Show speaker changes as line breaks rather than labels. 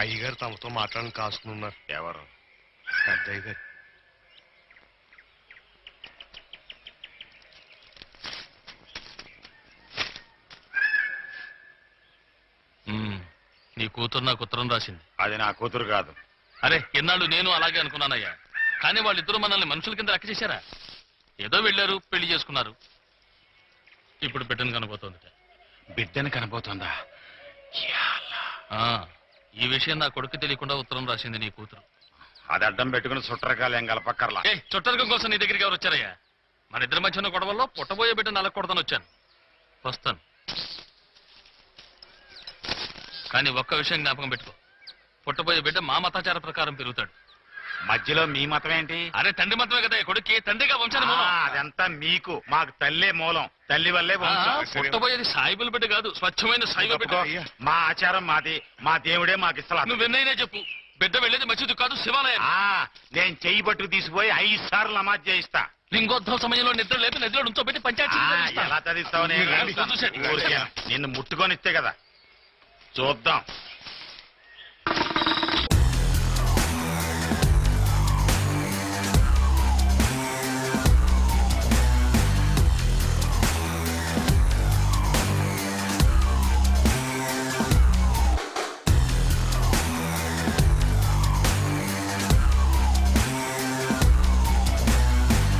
అయ్యగారు తమతో మాట్లాడని కాసుకున్నారు
ఎవరు
పెద్దయ్య గారు
ఉమ్, నీ కూతురు నాకు ఉత్తరం రాసింది
అది నా కూతురు కాదు
అరే ఎన్నాళ్ళు నేను అలాగే అనుకున్నానయ్యా కానీ వాళ్ళిద్దరూ మనల్ని మనుషుల కింద లెక్క చేశారా ఏదో వెళ్ళారు పెళ్లి చేసుకున్నారు ఇప్పుడు బిడ్డను కనబోతోంది
బిడ్డని కనబోతుందా
ఆ, ఈ విషయం నా కొడుకు తెలియకుండా ఉత్తరం రాసింది నీ కూతురు
అది అడ్డం పెట్టుకుని సుట్రకాలు ఏం కలపక్కర్లా
ఏ చుట్టరికం కోసం నీ దగ్గరికి ఎవరు వచ్చారయ్యా మన ఇద్దరి మధ్య ఉన్న గొడవల్లో పుట్టబోయే బిడ్డ నలకొడదని వచ్చాను వస్తాను కానీ ఒక్క విషయం జ్ఞాపకం పెట్టుకో పుట్టబోయే బిడ్డ మా మతాచార ప్రకారం పెరుగుతాడు
మధ్యలో మీ మతం ఏంటి
అరే తండ్రి మతమే కదా ఈ కొడుక్కి తండ్రిగా వంశాన్ని
ఆ,
మూలం.
అదంతా మీకు మాకు తల్లే మూలం తల్లి వల్లే
ఆ,
వంశం
పుట్టబోయేది సాయిబుల బిడ్డ కాదు స్వచ్ఛమైన సాయిబుల బిడ్డ
తప్పుకో. మా ఆచారం మాది మా దేవుడే మాకు ఇస్తలా
నువ్వెన్నైనా చెప్పు బిడ్డ వెళ్ళేది మసీదు కాదు శివాలయం
ఆ, నేను చెయ్యి పట్టుకు తీసుకుపోయి ఐదు సార్లు నమాజ్ చేయిస్తా
లింగోద్భవ సమయంలో నిద్ర లేపి నిద్రలో ఉంచోబెట్టి పంచాయతీ
ఆ,
చదివిస్తా.
ఎలా చదివిస్తావు నేను
మీరు
చేయిస్తా.
చూసేయండి.
ఊరికే నిన్ను ముట్టుకొని ఇస్తే కదా చూద్దాం